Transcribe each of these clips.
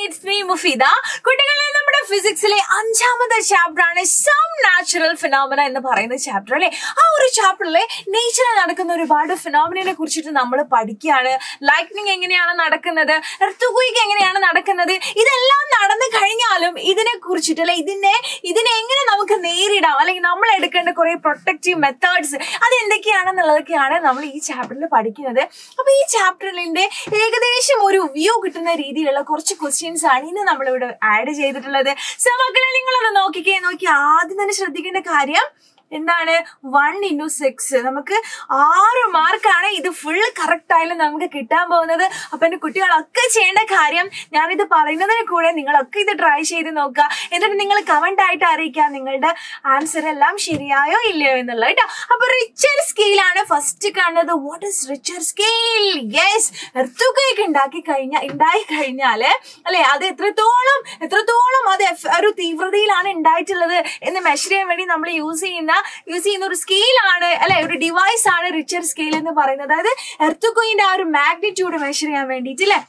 it's me Mufeeda കുട്ടികളെ നമ്മുടെ ഫിസിക്സിലെ അഞ്ചാമത്തെ ചാപ്റ്റർ ആണ് സം നാച്ചുറൽ ഫിനോമിന എന്ന് പറയുന്ന ചാപ്റ്റർ അല്ലെ ആ ഒരു ചാപ്റ്ററിലെ നേച്ചറിൽ നടക്കുന്ന ഒരുപാട് ഫിനോമിനെ കുറിച്ചിട്ട് നമ്മൾ പഠിക്കുകയാണ് ലൈറ്റ്നിങ് എങ്ങനെയാണ് നടക്കുന്നത് എർത്തുകുയിക്ക് എങ്ങനെയാണ് നടക്കുന്നത് ഇതെല്ലാം നടന്നു കഴിഞ്ഞാലും ഇതിനെ കുറിച്ചിട്ട് അല്ലെ ഇതിനെ ഇതിനെ എങ്ങനെ നമുക്ക് നേരിടാം അല്ലെങ്കിൽ നമ്മൾ എടുക്കേണ്ട കുറെ പ്രൊട്ടക്റ്റീവ് മെത്തേഡ്സ് അത് എന്തൊക്കെയാണെന്നുള്ളതൊക്കെയാണ് നമ്മൾ ഈ ചാപ്റ്ററിൽ പഠിക്കുന്നത് അപ്പൊ ഈ ചാപ്റ്ററിന്റെ ഏകദേശം ഒരു വ്യൂ കിട്ടുന്ന രീതിയിലുള്ള കുറച്ച് ക്വസ്റ്റ്യൻസ് ആണ് ഇന്ന് നമ്മളിവിടെ ആഡ് ചെയ്തിട്ടുള്ളത് സോ മക്കളെ നിങ്ങളൊന്ന് നോക്കിക്കേ നോക്കി ആദ്യം തന്നെ ശ്രദ്ധിക്കേണ്ട കാര്യം എന്താണ് വൺ ഇൻറ്റു സിക്സ് നമുക്ക് ആറ് മാർക്കാണ് ഇത് ഫുൾ കറക്റ്റ് ആയാലും നമുക്ക് കിട്ടാൻ പോകുന്നത് അപ്പൊ എന്റെ കുട്ടികളൊക്കെ ചെയ്യേണ്ട കാര്യം ഞാനിത് പറയുന്നതിന് കൂടെ നിങ്ങളൊക്കെ ഇത് ട്രൈ ചെയ്ത് നോക്കുക എന്നിട്ട് നിങ്ങൾ കമന്റ് ആയിട്ട് അറിയിക്കുക നിങ്ങളുടെ ആൻസർ എല്ലാം ശരിയായോ ഇല്ലയോ എന്നുള്ളത് കേട്ടോ അപ്പൊ റിച്ചർ സ്കെയിലാണ് ഫസ്റ്റ് കാണുന്നത് what is Richter scale yes എർത്തുകയൊക്കെ ഉണ്ടാക്കി കഴിഞ്ഞാൽ ഉണ്ടായി കഴിഞ്ഞാല് അല്ലെ അത് എത്രത്തോളം എത്രത്തോളം അത് എഫ്- ഒരു തീവ്രതയിലാണ് ഉണ്ടായിട്ടുള്ളത് എന്ന് മെഷർ ചെയ്യാൻ വേണ്ടി നമ്മൾ യൂസ് ചെയ്യുന്ന യൂസ് ചെയ്യുന്ന ഒരു സ്കെയിലാണ് അല്ലെ ഒരു ഡിവൈസ് ആണ് റിച്ചർ സ്കെയിൽ എന്ന് പറയുന്നത് അതായത് എർത്തുകോയിന്റെ ആ ഒരു മാഗ്നിറ്റ്യൂഡ് മെഷർ ചെയ്യാൻ വേണ്ടിയിട്ട് അല്ലെ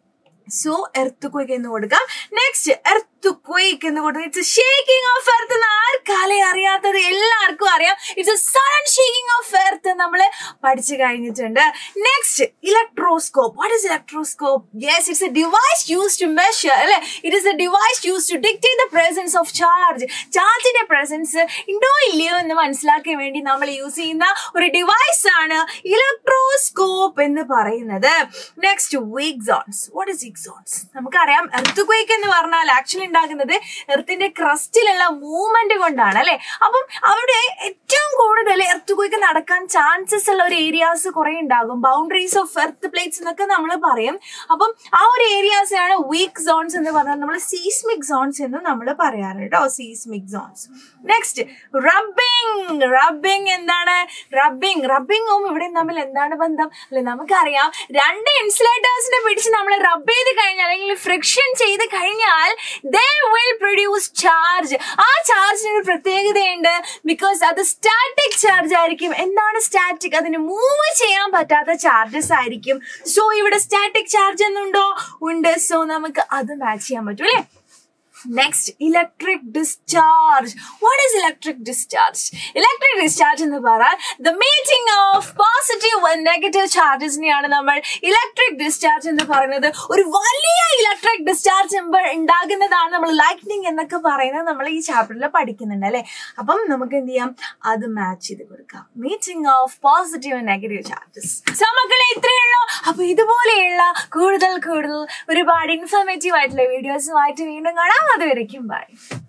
സോ എർത്ത് ക്വേക്ക് എന്ന് കൊടുക്കാം നെക്സ്റ്റ് എർത്ത് ക്വേക്ക് എന്ന് കൊടുക്കാം ഇറ്റ്സ് ഷേക്കിംഗ് ഓഫ് എർത്ത് എന്ന് ആർക്കാലേ അറിയാത്തത് എല്ലാവർക്കും അറിയാം it's sudden shaking of earth നമ്മൾ പഠിച്ചു കഴിഞ്ഞിട്ടുണ്ട് next electroscope what is electroscope yes it's a device use to measure അല്ലെ it is a device use to dictate the presence of charge ചാർജിന്റെ presence ഉണ്ടോ ഇല്ലയോ എന്ന് മനസ്സിലാക്കാൻ വേണ്ടി നമ്മൾ യൂസ് ചെയ്യുന്ന ഒരു ഡിവൈസ് ആണ് ഇലക്ട്രോസ്കോപ്പ് എന്ന് പറയുന്നത് next weak zones what is weak zones നമുക്കറിയാം എർത്ത് ക്വേക്ക് എന്ന് പറഞ്ഞാൽ ആക്ച്വലി ഉണ്ടാകുന്നത് എർത്തിന്റെ ക്രസ്റ്റിലുള്ള മൂവ്മെന്റ് കൊണ്ടാണ് അല്ലെ അപ്പം അവിടെ ഏറ്റവും കൂടുതൽ എർത്ത് ക്വേക്ക് നടക്കാൻ ചാൻസസ് ഉള്ള ഒരു ഏരിയാസ് കുറെ ഉണ്ടാകും ബൗണ്ടറീസ് ഓഫ് എർത്ത് പ്ലേറ്റ്സ് എന്നൊക്കെ നമ്മൾ പറയും അപ്പം ആ ഒരു ഏരിയാസ് ആണ് വീക്ക് സോൺസ് എന്ന് പറഞ്ഞാൽ നമ്മൾ സീസ്മിക് സോൺസ് എന്ന് നമ്മൾ പറയാറ് കേട്ടോ seismic zones next rubbing rubbing എന്താണ് റബ്ബിംഗ് റബ്ബിങ്ങും ഇവിടെ തമ്മിൽ എന്താണ് ബന്ധം അല്ലെ നമുക്കറിയാം രണ്ട് ഇൻസുലേറ്റേഴ്സിനെ പിടിച്ച് നമ്മൾ റബ്ബ് ചെയ്ത് കഴിഞ്ഞാൽ അല്ലെങ്കിൽ ഫ്രിക്ഷൻ ചെയ്ത് കഴിഞ്ഞാൽ ദേ വിൽ പ്രൊഡ്യൂസ് ചാർജ് ആ ചാർജിന് ഒരു പ്രത്യേകതയുണ്ട് ബിക്കോസ് അത് സ്റ്റാറ്റിക് ചാർജ് ആയിരിക്കും എന്താണ് സ്റ്റാറ്റിക് അതിന് മൂവ് ചെയ്യാൻ പറ്റാത്ത ചാർജസ് ആയിരിക്കും സോ ഇവിടെ സ്റ്റാറ്റിക് ചാർജ് എന്നുണ്ടോ ഉണ്ട് സോ നമുക്ക് അത് മാച്ച് ചെയ്യാൻ പറ്റും അല്ലേ next electric discharge what is electric discharge electric discharge എന്ന് പറഞ്ഞാൽ the meeting of positive and negative ചാർജസിനെയാണ് നമ്മൾ ഇലക്ട്രിക് ഡിസ്ചാർജ് എന്ന് പറയുന്നത് ഒരു വലിയ ഇലക്ട്രിക് ഡിസ്ചാർജ് ഉണ്ടാകുന്നതാണ് നമ്മൾ ലൈറ്റ്നിങ് എന്നൊക്കെ പറയുന്നത് നമ്മൾ ഈ ചാപ്റ്ററിൽ പഠിക്കുന്നുണ്ട് അല്ലെ അപ്പം നമുക്ക് എന്ത് ചെയ്യാം അത് മാച്ച് ചെയ്ത് കൊടുക്കാം meeting of positive and negative charges so മക്കളെ ഇത്രയേ ഉള്ളൂ അപ്പൊ ഇതുപോലെയുള്ള കൂടുതൽ കൂടുതൽ ഒരുപാട് ഇൻഫോർമേറ്റീവ് ആയിട്ടുള്ള വീഡിയോസുമായിട്ട് വീണ്ടും കാണാം അതുവരയ്ക്കും ബൈ